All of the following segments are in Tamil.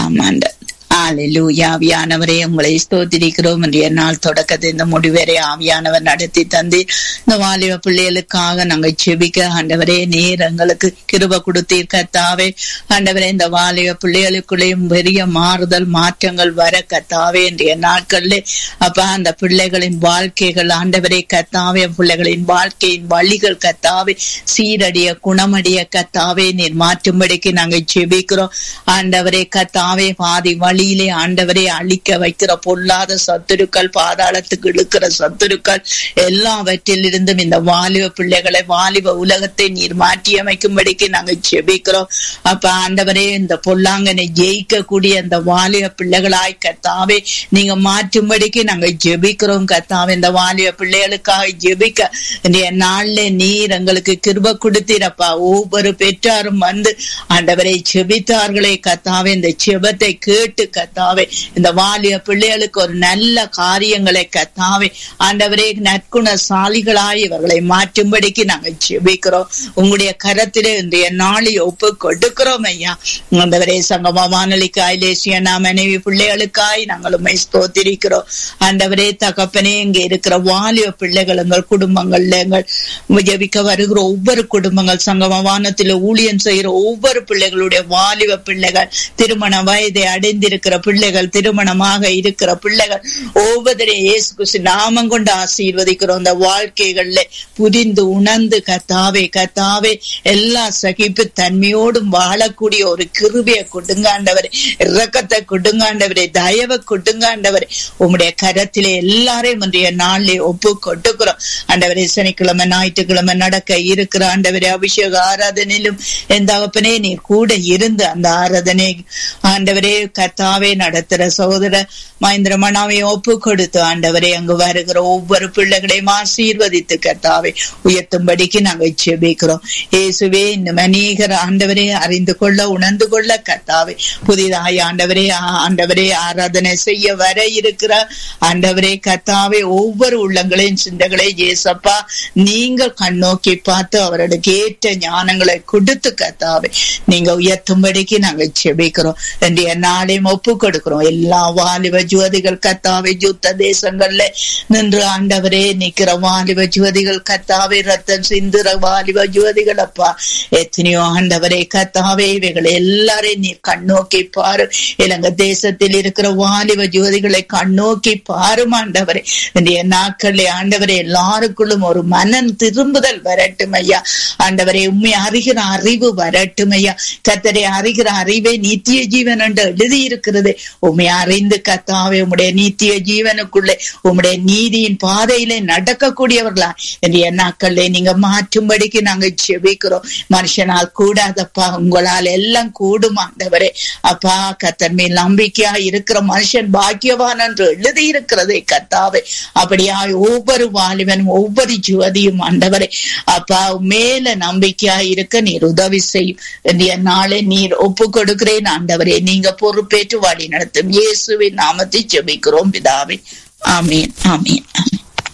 ஆமாண்ட ஆலையிலூயா ஆவியானவரே உங்களை ஸ்தோத்திரிக்கிறோம் இன்றைய நாள் தொடக்கத்தை இந்த முடிவரை ஆவியானவர் நடத்தி தந்து இந்த வாலிப பிள்ளைகளுக்காக நாங்கள் செபிக்க ஆண்டவரே நீர் எங்களுக்கு கிருப கொடுத்தீர் கத்தாவே ஆண்டவரே இந்த வாலிப பிள்ளைகளுக்குள்ளேயும் பெரிய மாறுதல் மாற்றங்கள் வர கத்தாவே இன்றைய நாட்களில் அப்ப அந்த பிள்ளைகளின் வாழ்க்கைகள் ஆண்டவரே கத்தாவே பிள்ளைகளின் வாழ்க்கையின் வழிகள் கத்தாவே சீரடிய குணமடிய கத்தாவே நீர் மாற்றும்படிக்கு நாங்கள் செபிக்கிறோம் ஆண்டவரே கத்தாவே பாதி வழியிலே ஆண்டவரே அழிக்க வைக்கிற பொல்லாத சத்துருக்கள் பாதாளத்துக்கு இழுக்கிற சத்துருக்கள் எல்லாவற்றிலிருந்தும் இந்த வாலிப பிள்ளைகளை வாலிப உலகத்தை நீர் மாற்றி அமைக்கும்படிக்கு நாங்கள் செபிக்கிறோம் அப்ப ஆண்டவரே இந்த பொல்லாங்கனை ஜெயிக்கக்கூடிய அந்த வாலிப பிள்ளைகளாய் கத்தாவே நீங்க மாற்றும்படிக்கு நாங்கள் ஜெபிக்கிறோம் கத்தாவே இந்த வாலிப பிள்ளைகளுக்காக ஜெபிக்க இன்றைய நாள்ல நீர் எங்களுக்கு கிருப கொடுத்தீரப்பா ஒவ்வொரு பெற்றாரும் வந்து ஆண்டவரை செபித்தார்களே கத்தாவே இந்த செபத்தை கேட்டு கத்தாவே இந்த வாலிய பிள்ளைகளுக்கு ஒரு நல்ல காரியங்களை கத்தாவே ஆண்டவரே நற்குணசாலிகளாய் இவர்களை மாற்றும்படிக்கு நாங்கள் செபிக்கிறோம் உங்களுடைய கரத்திலே இன்றைய நாளை ஒப்பு கொடுக்கிறோம் ஐயா ஆண்டவரே சங்கம வானொலிக்காய் லேசியனா மனைவி பிள்ளைகளுக்காய் நாங்கள் உண்மை ஸ்தோத்திரிக்கிறோம் ஆண்டவரே தகப்பனே இங்க இருக்கிற வாலிய பிள்ளைகள் எங்கள் குடும்பங்கள்ல எங்கள் ஜபிக்க வருகிற ஒவ்வொரு குடும்பங்கள் சங்கம வானத்தில் ஊழியம் செய்கிற ஒவ்வொரு பிள்ளைகளுடைய வாலிப பிள்ளைகள் திருமண வயதை அடைந்திருக்கிற பிள்ளைகள் திருமணமாக இருக்கிற பிள்ளைகள் ஒவ்வொருவரையும் இயேசு கிறிஸ்து நாமம் கொண்டு ஆசீர்வதிக்கிறோம் அந்த வாழ்க்கைகள்ல புரிந்து உணர்ந்து கத்தாவே கத்தாவே எல்லா சகிப்பு தன்மையோடும் வாழக்கூடிய ஒரு கிருபியை கொடுங்காண்டவரே இரக்கத்தை கொடுங்காண்டவரே தயவை கொடுங்காண்டவரே உம்முடைய கரத்திலே எல்லாரையும் இன்றைய நாளிலே ஒப்பு கொட்டுக்கிறோம் ஆண்டவரே சனிக்கிழமை ஞாயிற்றுக்கிழமை நடக்க இருக்கிற ஆண்டவரே அபிஷேக ஆராதனையிலும் எந்த அப்பனே நீர் கூட இருந்து அந்த ஆராதனை ஆண்டவரே கத்தாவே நடத்துற சகோதர மகேந்திர மனாவை ஒப்பு கொடுத்து ஆண்டவரே அங்கு வருகிற ஒவ்வொரு பிள்ளைகளையும் ஆசீர்வதித்து கத்தாவே உயர்த்தும்படிக்கு நாங்கள் செபிக்கிறோம் இயேசுவே இந்த மனீகர் ஆண்டவரே அறிந்து கொள்ள உணர்ந்து கொள்ள கத்தாவே புதிதாய் ஆண்டவரே ஆண்டவரே ஆராதனை செய்ய வர இருக்கிற ஆண்டவரே கத்தாவே ஒவ்வொரு உள்ளங்களையும் சிந்தகளை ஏசப்பா நீங்கள் கண்ணோக்கி பார்த்து அவர்களுக்கு ஏற்ற ஞானங்களை கொடுத்து கத்தாவே நீங்க உயர்த்தும்படிக்கு நாங்கள் செபிக்கிறோம் இன்றைய நாளையும் ஒப்பு கொடுக்கிறோம் எல்லா வாலிப ஜோதிகள் கத்தாவே யுத்த தேசங்கள்ல நின்று ஆண்டவரே நிக்கிற வாலிப ஜோதிகள் கத்தாவே ரத்தம் சிந்துற வாலிப ஜோதிகள் அப்பா எத்தனையோ ஆண்டவரே கத்தாவே இவைகளை எல்லாரையும் நீ கண்ணோக்கி பாரு இலங்கை தேசத்தில் இருக்கிற வாலிப ஜோதிகளை கண்ணோக்கி பாரும் ஆண்டவரே இன்றைய நாட்களில் ஆண்டவரே எல்லாருக்குள்ளும் ஒரு மனம் திரும்புதல் வரட்டும் ஐயா ஆண்டவரே உண்மை அறிகிற அறிவு வரட்டும் ஐயா கத்தரை அறிகிற அறிவை நித்திய ஜீவன் என்று எழுதியிருக்கிறது உண்மை அறிந்து கத்தாவே உம்முடைய நித்திய ஜீவனுக்குள்ளே உம்முடைய நீதியின் பாதையிலே நடக்கக்கூடியவர்களா இன்றைய நாட்களிலே நீங்க மாற்றும்படிக்கு நாங்க செபிக்கிறோம் மனுஷனால் கூடாதப்பா உங்களால் எல்லாம் கூடும் ஆண்டவரே அப்பா கத்தர் மேல் நம்பிக்கையா இருக்கிற மனுஷன் பாக்கியவான் என்று எழுதி இருக்கிறதே கத்தாவே அப்படியா ஒவ்வொரு வாலிபனும் ஒவ்வொரு ஜுவதியும் ஆண்டவரே அப்பா மேல நம்பிக்கையா இருக்க நீர் உதவி செய்யும் இன்றைய நாளை நீர் ஒப்பு கொடுக்கிறேன் ஆண்டவரே நீங்க பொறுப்பேற்று வழி நடத்தும் இயேசுவின் நாமத்தை ஜெபிக்கிறோம் பிதாவே ஆமீன் ஆமீன் ஆமீன்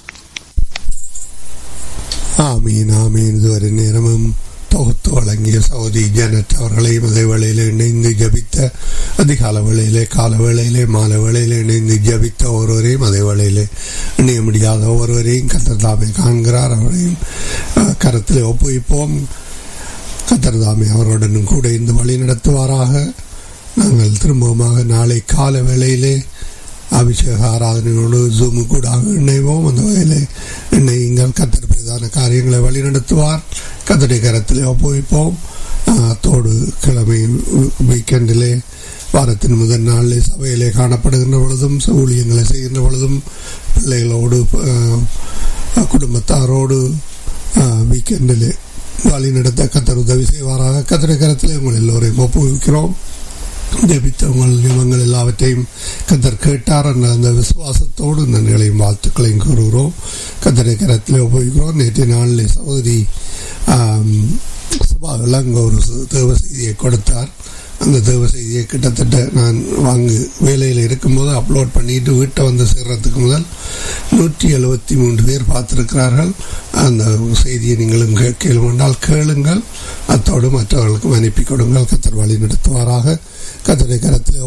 ஆமீன் ஆமீன் இதுவரை நேரமும் தொகுத்து வழங்கிய சௌதி ஜனத் அவர்களையும் அதே வேளையில் இணைந்து ஜபித்த அதிகால வேளையிலே கால வேளையிலே மாலை வேளையிலே இணைந்து ஜபித்த ஒருவரையும் அதே வேளையிலே இணைய முடியாத ஒருவரையும் கத்தர்தாமை காண்கிறார் அவரையும் கரத்திலே ஒப்புவிப்போம் கத்தர்தாமை அவருடனும் கூட இந்த வழி நடத்துவாராக நாங்கள் திரும்பவுமாக நாளை கால வேளையிலே அபிஷேக ஆராதனையோடு ஜூமு கூட இணைவோம் அந்த வகையில் இணையுங்கள் கத்தர் பிரதான காரியங்களை வழிநடத்துவார் கத்தருடைய கரத்திலே ஒப்புவிப்போம் அத்தோடு கிழமை வீக்கெண்டிலே வாரத்தின் முதல் நாளிலே சபையிலே காணப்படுகின்ற பொழுதும் ஊழியங்களை செய்கின்ற பொழுதும் பிள்ளைகளோடு குடும்பத்தாரோடு வீக்கெண்டிலே வழி நடத்த கத்தர் உதவி செய்வாராக கத்தரை கரத்திலே உங்கள் எல்லோரையும் ஒப்புவிக்கிறோம் ஜபித்த உங்கள் நியமங்கள் எல்லாவற்றையும் கத்தர் கேட்டார் என்ற அந்த விசுவாசத்தோடு நன்றிகளையும் வாழ்த்துக்களையும் கூறுகிறோம் கத்தரை கரத்தில் உபயோகிக்கிறோம் நேற்றைய நாளில் சகோதரி சபாவில் அங்கே ஒரு தேவ செய்தியை கொடுத்தார் அந்த தேவ செய்தியை கிட்டத்தட்ட நான் வாங்கு வேலையில் இருக்கும்போது அப்லோட் பண்ணிட்டு வீட்டை வந்து சேர்றதுக்கு முதல் நூற்றி எழுபத்தி மூன்று பேர் பார்த்திருக்கிறார்கள் அந்த செய்தியை நீங்களும் கேள்வென்றால் கேளுங்கள் அத்தோடு மற்றவர்களுக்கும் அனுப்பி கொடுங்கள் கத்தர் வழி நடத்துவாராக கத்தரை கரத்தில்